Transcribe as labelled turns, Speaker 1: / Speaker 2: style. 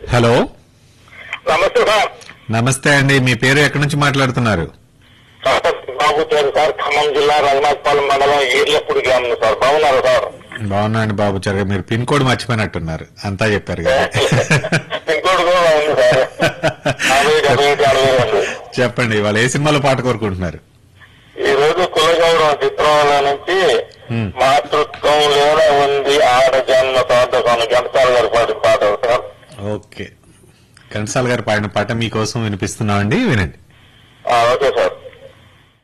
Speaker 1: Hello
Speaker 2: నమస్తే sir
Speaker 1: నమస్తే అండి మీ పేరు ఎక్కడి నుంచి మాట్లాడుతున్నారు
Speaker 2: సరస్వతి బాబు పేరు సార్ ఖమ్మం జిల్లా రఘునాథపాలెం మండలం ఏర్లపూడి గ్రామం సార్ బాగున్నారు సార్
Speaker 1: బాగున్నా అండి బాబు చరగా మీరు పిన్ కోడ్ మర్చిపోయినట్టున్నారు అంతా చెప్పారు కదా
Speaker 2: ఇంకోటి కూడా ఉంది సార్ అరవై డెబ్బై ఒకటి అరవై రెండు
Speaker 1: చెప్పండి ఇవాళ ఏ సినిమాలో పాట కోరుకుంటున్నారు
Speaker 2: ఈ రోజు కులగౌరవం చిత్రంలో నుంచి
Speaker 1: Hmm.
Speaker 2: మాతృత్వం లేదా ఉంది ఆడ జన్మ సాధకం ఘంటసాల గారి పాటి పాట సార్
Speaker 1: ఓకే కన్సాల్ గారు పాడిన పాట మీకోసం వినిపిస్తున్నామండి వినండి
Speaker 2: ఆ, ఓకే సార్